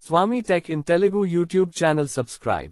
Swami Tech in Telugu YouTube channel subscribe.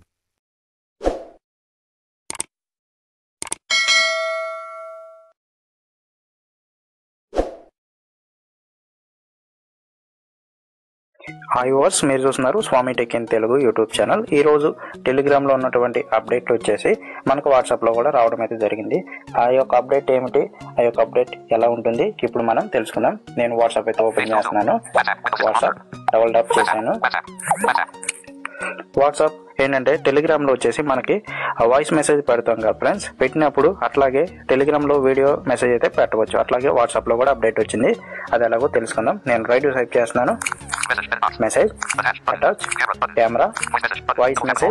Hi viewers మీరు చూస్తున్నారు Swami tech in Telugu YouTube channel ఈ రోజు టెలిగ్రామ్లో ఉన్నటువంటి అప్డేట్ వచ్చేసి మనకు వాట్సాప్లో కూడా రావడం అయితే జరిగింది ఆ యొక్క అప్డేట్ ఏమిటి ఆ యొక్క అప్డేట్ ఎలా ఉంటుంది ఇప్పుడు మనం తెలుసుకుందాం నేను వాట్సాప్ అయితే ఓపెన్ చేస్తున్నాను వాట్సాప్ డబుల్ టాప్ చేశాను వాట్సాప్ ఏంటంటే టెలిగ్రామ్లో వచ్చేసి మనకి వాయిస్ మెసేజ్ పెడతాం కదా ఫ్రెండ్స్ పెట్టినప్పుడు అట్లాగే టెలిగ్రామ్లో వీడియో మెసేజ్ అయితే పెట్టవచ్చు అట్లాగే వాట్సాప్లో కూడా అప్డేట్ వచ్చింది అది ఎలాగో తెలుసుకుందాం నేను రైట్ టైప్ చేస్తున్నాను message attach camera voice message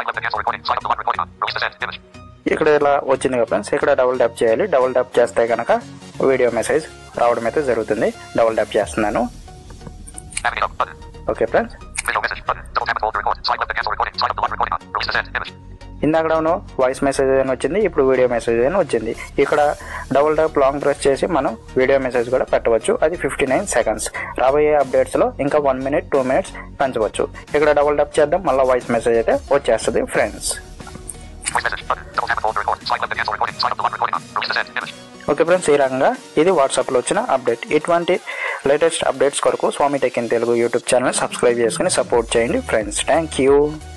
ఇక్కడ ఇలా వచ్చింది కదా ఫ్రెండ్స్ ఇక్కడ డబుల్ ట్యాప్ చేయాలి డబుల్ ట్యాప్ చేస్తే కనుక వీడియో మెసేజ్ రావడం అయితే జరుగుతుంది డబుల్ ట్యాప్ చేస్తున్నాను ఓకే ఫ్రెండ్స్ ఇందాకడను వాయిస్ మెసేజ్ అని వచ్చింది ఇప్పుడు వీడియో మెసేజ్ అని వచ్చింది ఇక్కడ డబుల్ ట్యాప్ లాంగ్ ప్రెస్ చేసి మనం వీడియో మెసేజ్ కూడా పెట్టవచ్చు అది ఫిఫ్టీ నైన్ సెకండ్స్ రాబోయే అప్డేట్స్లో ఇంకా వన్ మినిట్ టూ మినిట్స్ పెంచవచ్చు ఇక్కడ డబుల్ ట్యాప్ చేద్దాం మళ్ళీ వాయిస్ మెసేజ్ అయితే వచ్చేస్తుంది ఫ్రెండ్స్ ఓకే ఫ్రెండ్స్ ఈ రకంగా ఇది వాట్సాప్లో వచ్చిన అప్డేట్ ఇటువంటి లేటెస్ట్ అప్డేట్స్ కొరకు Swami tech in Telugu YouTube channel subscribe చేసుకుని సపోర్ట్ చేయండి ఫ్రెండ్స్ థ్యాంక్ యూ